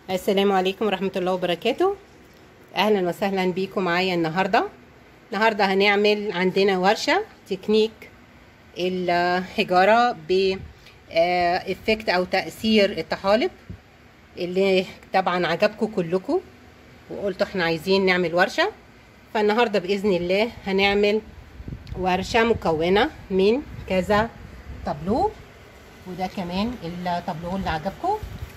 السلام عليكم ورحمة الله وبركاته أهلا وسهلا بيكم معايا النهاردة النهاردة هنعمل عندنا ورشة تكنيك الحجارة بإفكت أو تأثير الطحالب اللي طبعا عجبكم كلكم وقلتوا احنا عايزين نعمل ورشة فالنهاردة بإذن الله هنعمل ورشة مكونة من كذا طابلو وده كمان الطابلو اللي عجبكم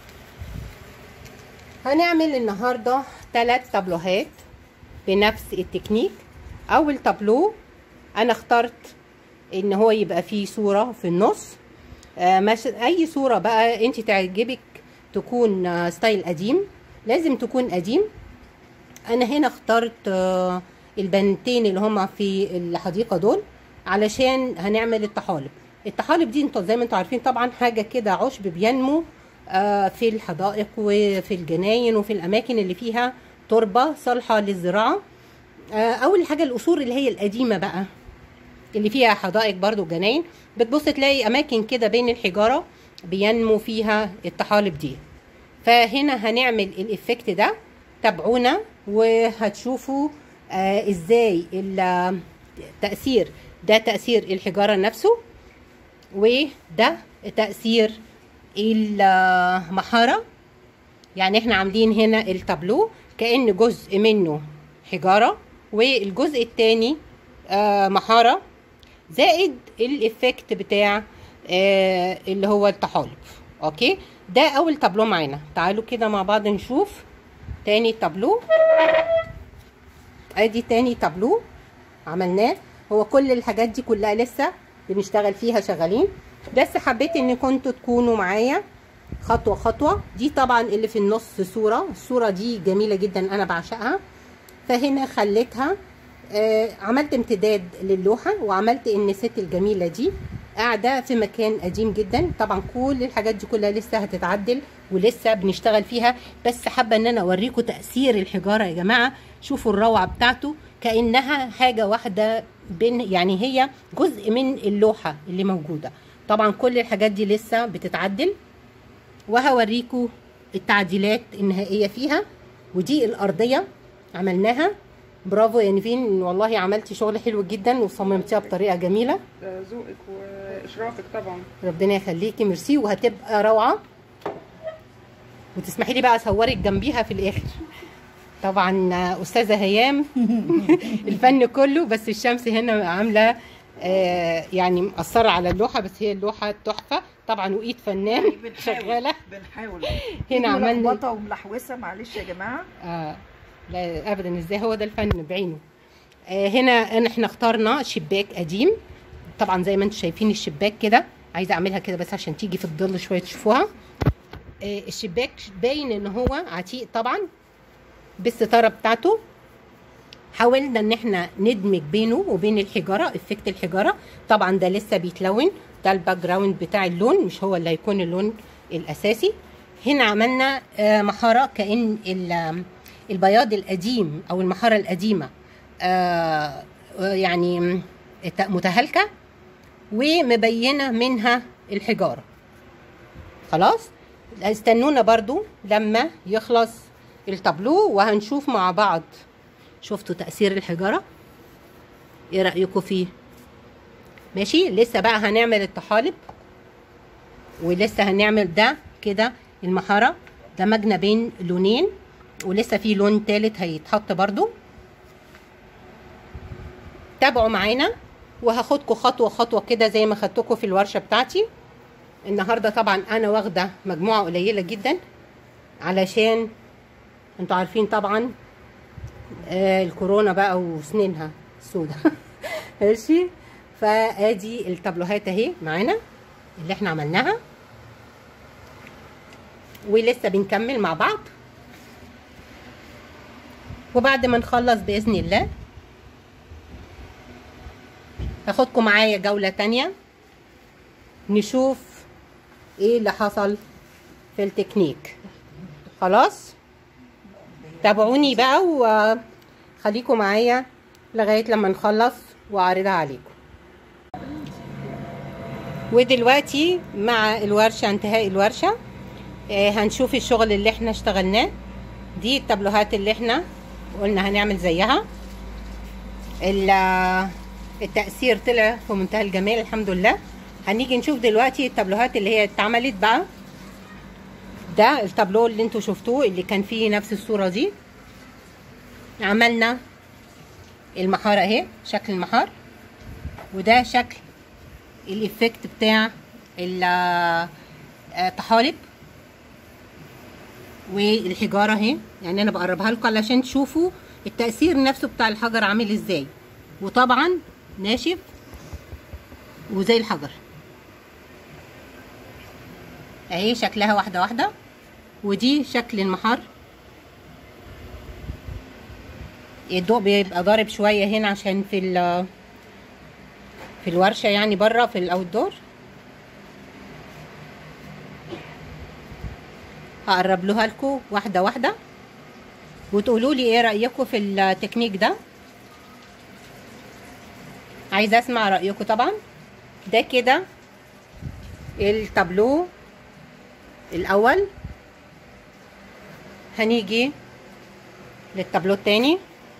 هنعمل النهاردة ثلاث طابلوهات بنفس التكنيك اول طابلو انا اخترت ان هو يبقى فيه صورة في النص آه مش اي صورة بقى انت تعجبك تكون آه ستايل قديم لازم تكون قديم انا هنا اخترت آه البنتين اللي هما في الحديقة دول علشان هنعمل الطحالب الطحالب دي انتوا زي ما انتوا عارفين طبعا حاجة كده عشب بينمو في الحدائق وفي الجناين وفي الاماكن اللي فيها تربه صالحه للزراعه اول حاجه القصور اللي هي القديمه بقى اللي فيها حدائق برضو جناين بتبص تلاقي اماكن كده بين الحجاره بينمو فيها الطحالب دي فهنا هنعمل الافكت ده تابعونا وهتشوفوا آه ازاي التاثير ده تاثير الحجاره نفسه وده تاثير المحارة يعني احنا عاملين هنا التابلو كأن جزء منه حجارة والجزء التاني آه محارة زائد الافكت بتاع آه اللي هو الطحالب اوكي ده اول تابلو معانا تعالوا كده مع بعض نشوف تاني تابلو ادي تاني تابلو عملناه هو كل الحاجات دي كلها لسه بنشتغل فيها شغالين بس حبيت ان كنتوا تكونوا معايا خطوه خطوه دي طبعا اللي في النص صوره الصوره دي جميله جدا انا بعشقها فهنا خليتها آه عملت امتداد للوحه وعملت ان الست الجميله دي قاعده في مكان قديم جدا طبعا كل الحاجات دي كلها لسه هتتعدل ولسه بنشتغل فيها بس حابه ان انا اوريكم تاثير الحجاره يا جماعه شوفوا الروعه بتاعته كانها حاجه واحده بين يعني هي جزء من اللوحه اللي موجوده طبعا كل الحاجات دي لسه بتتعدل وهوريكم التعديلات النهائيه فيها ودي الارضيه عملناها برافو يا نيفين والله عملتي شغل حلو جدا وصممتيها بطريقه جميله ذوقك واشرافك طبعا ربنا يخليكي ميرسي وهتبقى روعه وتسمحي لي بقى اصورك جنبيها في الاخر طبعا استاذه هيام الفن كله بس الشمس هنا عامله آه يعني مأثرة على اللوحة بس هي اللوحة تحفة طبعا وإيد فنان شغالة بنحاول هنا عملنا ملخبطة وملحوسة معلش يا جماعة آه لا أبدا إزاي هو ده الفن بعينه آه هنا احنا اخترنا شباك قديم طبعا زي ما انتم شايفين الشباك كده عايزة أعملها كده بس عشان تيجي في الظل شوية تشوفوها آه الشباك باين إن هو عتيق طبعا بالستارة بتاعته حاولنا ان احنا ندمج بينه وبين الحجاره افكت الحجاره طبعا ده لسه بيتلون ده الباك جراوند بتاع اللون مش هو اللي هيكون اللون الاساسي هنا عملنا محاره كان البياض القديم او المحاره القديمه يعني متهالكه ومبينه منها الحجاره خلاص استنونا برضو لما يخلص التابلو وهنشوف مع بعض شفتوا تأثير الحجارة ايه رأيكم فيه ماشي لسه بقى هنعمل الطحالب ولسه هنعمل ده كده المحارة دمجنا بين لونين ولسه في لون تالت هيتحط برضو تابعوا معانا وهاخدكم خطوة خطوة كده زي ما خدتكم في الورشة بتاعتي النهاردة طبعا انا واخدة مجموعة قليلة جدا علشان انتوا عارفين طبعا آه الكورونا بقى وسنينها سودة ماشي فادي التابلوهات اهي معانا اللي احنا عملناها ولسه بنكمل مع بعض وبعد ما نخلص باذن الله هاخدكم معايا جوله تانية نشوف ايه اللي حصل في التكنيك خلاص تابعوني بقى وخليكم معايا لغايه لما نخلص واعرضها عليكم ودلوقتي مع الورشه انتهاء الورشه آه، هنشوف الشغل اللي احنا اشتغلناه دي التابلوهات اللي احنا قلنا هنعمل زيها ال- التأثير طلع في منتهى الجمال الحمد لله هنيجي نشوف دلوقتي التابلوهات اللي هي اتعملت بقى ده التابلو اللي انتوا شفتوه اللي كان فيه نفس الصورة دي عملنا المحار اهي شكل المحار وده شكل الايفكت بتاع الطحالب والحجاره اهي يعني انا بقربها لكم علشان تشوفوا التاثير نفسه بتاع الحجر عامل ازاي وطبعا ناشف وزي الحجر اهي شكلها واحده واحده ودي شكل المحار الضوء بيبقى ضارب شويه هنا عشان في ال في الورشه يعني بره في الاوت دور هقرب لها لكم واحده واحده وتقولوا لي ايه رايكم في التكنيك ده عايزه اسمع رايكم طبعا ده كده التابلو الاول هنيجي للتابلو التاني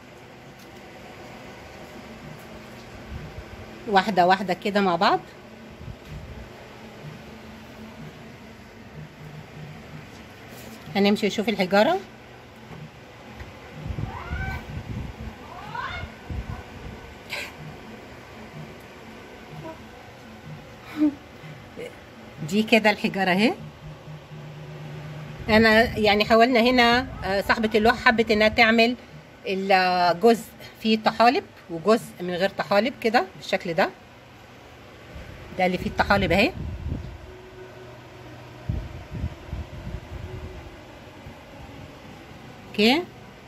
واحده واحده كده مع بعض هنمشي نشوف الحجارة دي كده الحجارة اهي انا يعني حاولنا هنا آه، صاحبة اللوحة حبت انها تعمل الجزء فيه طحالب وجزء من غير طحالب كده بالشكل ده ده اللي فيه الطحالب اهي اوكي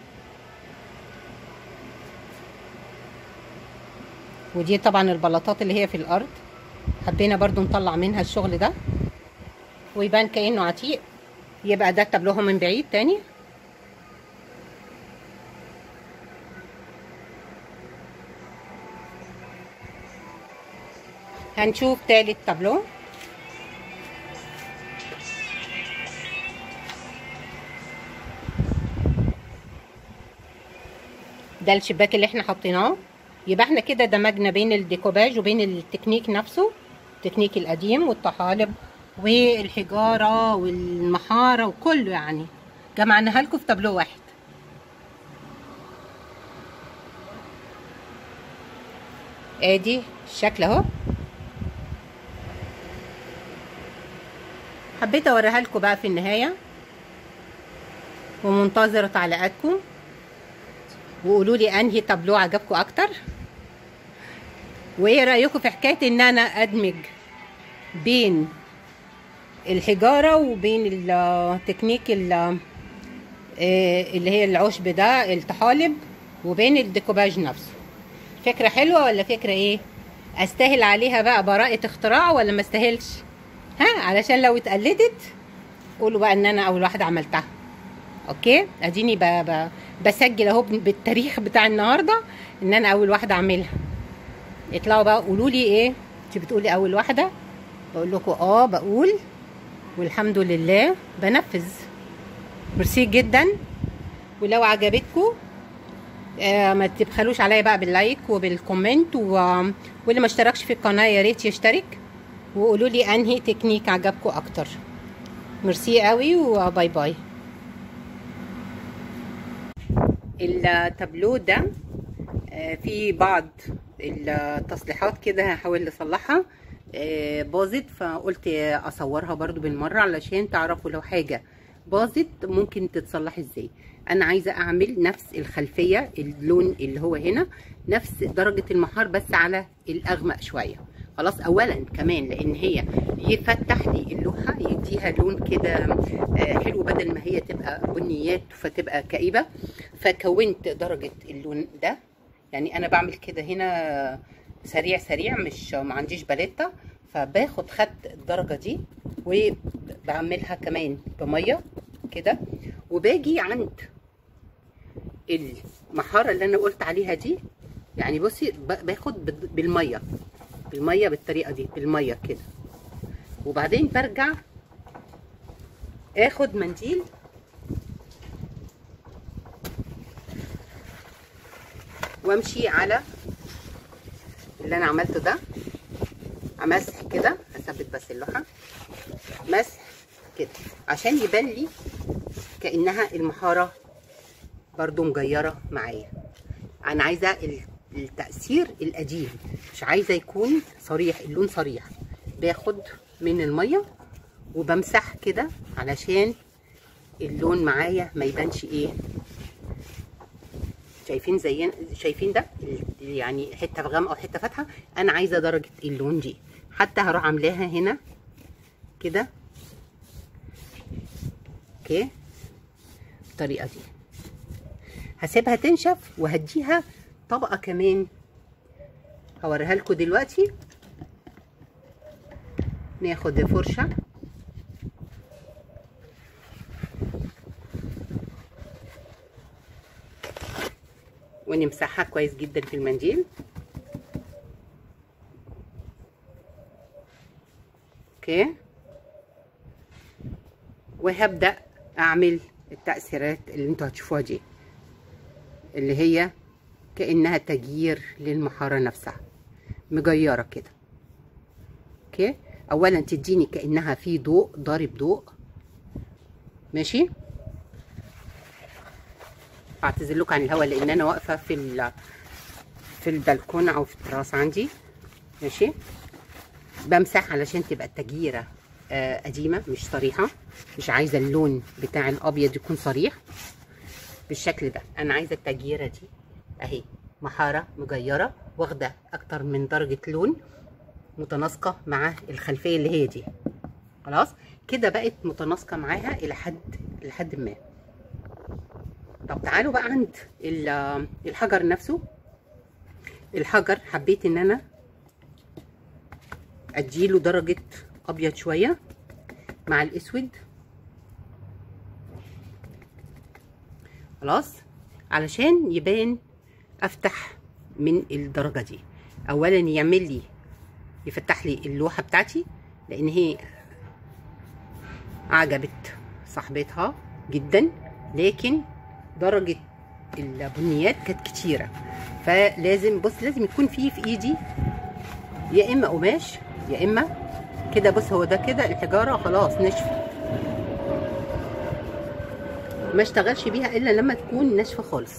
ودي طبعا البلاطات اللي هي في الارض حبينا برضو نطلع منها الشغل ده ويبان كانه عتيق يبقى ده تابلوها من بعيد تاني هنشوف تالت تابلو ده الشباك اللي احنا حطيناه يبقى احنا كده دمجنا بين الديكوباج وبين التكنيك نفسه التكنيك القديم والطحالب والحجارة والمحارة وكله يعني جمعناها لكم في تابلو واحد ادي الشكل اهو حبيت اوريها لكم بقى في النهاية ومنتظرة تعليقاتكم وقولوا لي انهي تابلو عجبكم اكتر وايه رايكم في حكايه ان انا ادمج بين الحجاره وبين التكنيك ال- آه، اللي هي العشب ده الطحالب وبين الديكوباج نفسه فكره حلوه ولا فكره ايه استاهل عليها بقى براءه اختراع ولا ما استاهلش ها علشان لو اتقلدت قولوا بقى ان انا اول واحده عملتها اوكي اديني ب... ب... بسجل اهو بالتاريخ بتاع النهارده ان انا اول واحده اعملها اطلعوا بقى قولوا لي ايه انت بتقولي اول واحده بقول لكم اه بقول والحمد لله بنفذ ميرسي جدا ولو عجبتكم آه ما تبخلوش عليا بقى باللايك وبالكومنت و... واللي ما اشتركش في القناه يا ريت يشترك وقولوا لي انهي تكنيك عجبكم اكتر ميرسي قوي وباي باي التابلو ده آه، في بعض التصليحات كده هحاول اصلحها آه، باظت فقلت اصورها برضو بالمره علشان تعرفوا لو حاجه باظت ممكن تتصلح ازاي انا عايزه اعمل نفس الخلفيه اللون اللي هو هنا نفس درجه المحار بس على الاغمق شويه خلاص اولا كمان لان هي يفتح لي اللوحه يديها لون كده آه، حلو بدل ما هي تبقى بنيات فتبقى كئيبه فكونت درجه اللون ده يعني انا بعمل كده هنا سريع سريع مش ما عنديش باليتا فباخد خدت الدرجه دي وبعملها كمان بميه كده وباجي عند المحاره اللي انا قلت عليها دي يعني بصي ب- باخد بال- بالميه بالميه بالطريقه دي بالميه كده وبعدين برجع اخد منديل وامشي على اللي انا عملته ده امسح كده هثبت بس اللوحه مسح كده عشان يبان لي كانها المحاره برضو مجيره معايا انا عايزه ال- التاثير القديم مش عايزه يكون صريح اللون صريح باخد من الميه وبمسح كده علشان اللون معايا ما يبانش ايه شايفين زي شايفين ده ال- يعني حته غامقه وحته فاتحه انا عايزه درجه اللون دي حتى هروح عاملاها هنا كده اوكي بالطريقه دي هسيبها تنشف وهديها طبقه كمان هوريها لكم دلوقتي ناخد فرشه ونمسحها كويس جدا في المنديل اوكي وهبدأ اعمل التأثيرات اللي انتوا هتشوفوها دي اللي هي كأنها تجيير للمحارة نفسها مجيرة كده اوكي اولا تديني كأنها في ضوء ضارب ضوء ماشي اعتذر لكم عن الهواء لان انا واقفه في ال- في البلكونه او في التراس عندي ماشي بمسح علشان تبقى التجييره آه قديمه مش صريحه مش عايزه اللون بتاع الابيض يكون صريح بالشكل ده انا عايزه التجييره دي اهي محاره مجيره واخده اكتر من درجه لون متناسقه مع الخلفيه اللي هي دي خلاص كده بقت متناسقه معاها الى حد لحد ما طب تعالوا بقى عند ال- الحجر نفسه الحجر حبيت ان انا اديله درجة ابيض شوية مع الاسود خلاص علشان يبان افتح من الدرجة دي اولا يعمل لي يفتح لي اللوحة بتاعتي لان هي عجبت صاحبتها جدا لكن درجة البنيات كانت كتيرة فلازم بص لازم يكون فيه في ايدي يا اما قماش يا اما كده بص هو ده كده الحجارة خلاص نشفت ما اشتغلش بيها الا لما تكون ناشفة خالص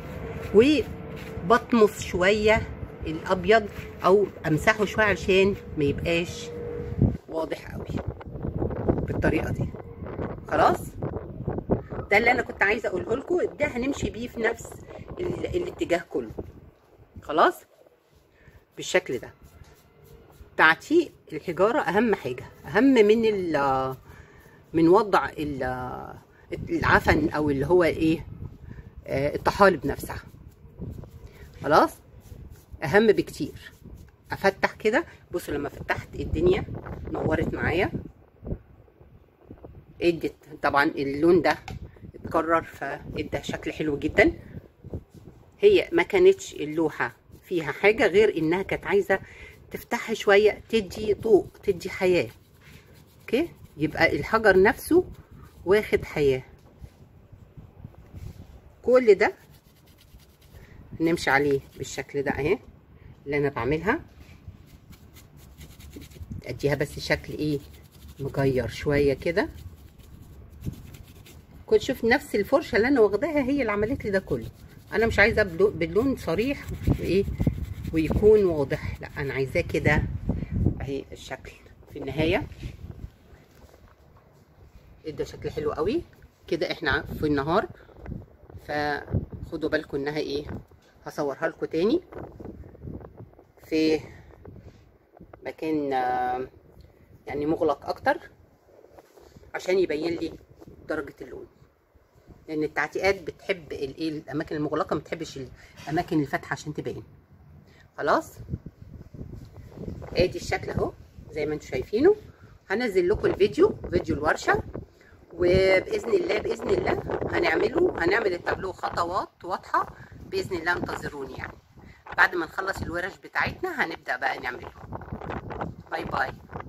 وبطمس شوية الابيض او امسحه شوية علشان ما يبقاش واضح قوي بالطريقة دي خلاص ده اللي انا كنت عايزه اقوله لكم ده هنمشي بيه في نفس ال... الاتجاه كله خلاص بالشكل ده تعتيق الحجاره اهم حاجه اهم من ال... من وضع ال... العفن او اللي هو ايه آه، الطحالب نفسها خلاص اهم بكتير افتح كده بصوا لما فتحت الدنيا نورت معايا ادت طبعا اللون ده اتكرر فادى شكل حلو جدا هي ما كانتش اللوحة فيها حاجة غير انها كانت عايزة تفتحها شوية تدي ضوء تدي حياة اوكي يبقى الحجر نفسه واخد حياة كل ده نمشي عليه بالشكل ده اهي اللي انا بعملها اديها بس شكل ايه مجير شوية كده كنت شوف نفس الفرشه اللي انا واخداها هي اللي عملت لي ده كله انا مش عايزه بلو- باللون صريح وايه ويكون واضح لا انا عايزاه كده اهي الشكل في النهايه ادى شكل حلو قوي كده احنا في النهار فخدوا بالكم انها ايه هصورها لكم تاني في مكان آه، يعني مغلق اكتر عشان يبين لي درجه اللون لان التعتيقات بتحب الايه الاماكن المغلقه ما بتحبش الاماكن الفاتحه عشان تبين خلاص ادي الشكل اهو زي ما انتم شايفينه هنزل لكم الفيديو فيديو الورشه وباذن الله باذن الله هنعمله هنعمل التابلو خطوات واضحه باذن الله انتظروني يعني بعد ما نخلص الورش بتاعتنا هنبدا بقى نعمله باي باي